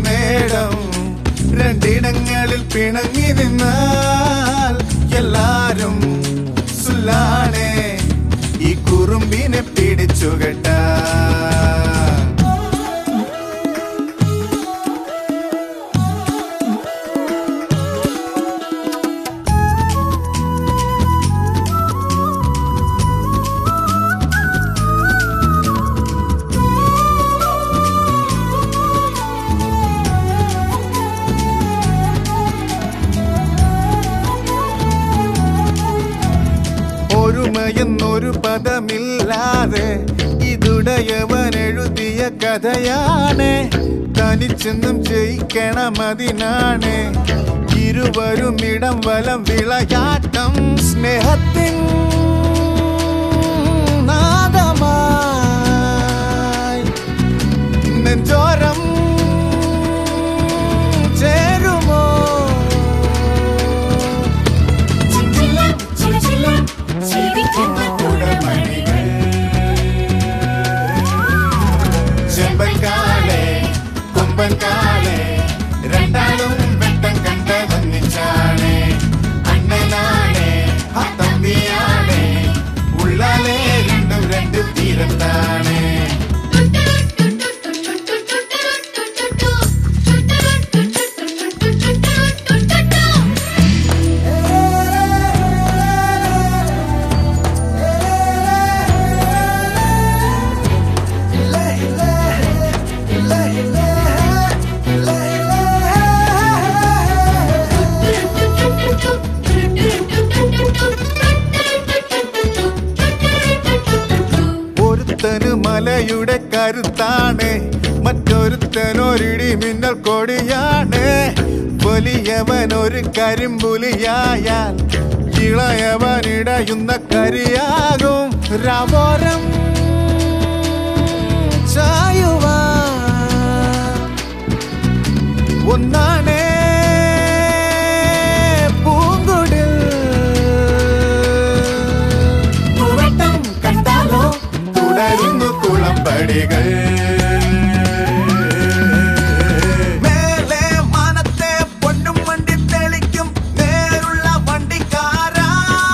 ചെന്നേടം രണ്ടിടങ്ങളിൽ പിണങ്ങി നിന്നാൽ എല്ലാരും സുല്ലാണേ ഈ കുറുമ്പിനെ പിടിച്ചു കെട്ടാ ഒരുമയെന്നൊരു പദമില്ലാതെ ഇതുടയവൻ എഴുതിയ കഥയാണ് തനിച്ചെന്നും ജയിക്കണം അതിനാണ് ഇരുവരും ഇടം വലം വിളയാട്ടം സ്നേഹത്തിൻ നാദമായി നെഞ്ചോരം ചേരുമോ ചിഞ്ചില്ലം ചിലചില്ലം ജീവിക്കുന്ന കുടമണികൾ ചെമ്പൻകാളെ കൊമ്പൻകാളെ രണ്ടാളും വെട്ടം കണ്ടതൊന്നിച്ചാണ് അണ്ണനാണ് ആ തമ്പിയാണ് ഉള്ളാലെ രണ്ടും രണ്ട് തീരത്താണ് ഒരുത്തന് മലയുടെ കരുത്താണ് മറ്റൊരുത്തനൊരിടി മിന്നൽ കൊടിയാണ് വലിയവൻ ഒരു കരിമ്പുലിയായാൽ ഇളയവൻ ഇടയുന്ന കരിയാകും രവോരം ചായുവാൻ ഒന്നാണേ പൂങ്കുടിൽ പൂവട്ടം കണ്ടാലോ തുടരുന്നു കുളമ്പടികൾ മേലെ മാനത്തെ പൊന്നും വണ്ടി തെളിക്കും നേരുള്ള വണ്ടിക്കാരാ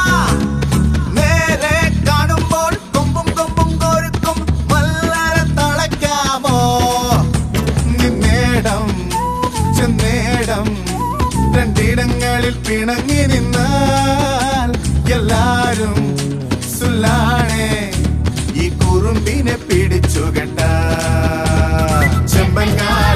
നേരെ കാണുമ്പോൾ കൊമ്പും കൊമ്പും കോരുക്കും വല്ലര തളയ്ക്കാമോ നിന്നേടം ചെന്നേടം രണ്ടിടങ്ങളിൽ പിണങ്ങി നിന്നാൽ എല്ലാരും സുല്ലാണേ ഈ കുറുമ്പിനെ പിടിച്ചു കെട്ട ചെമ്പങ്കാ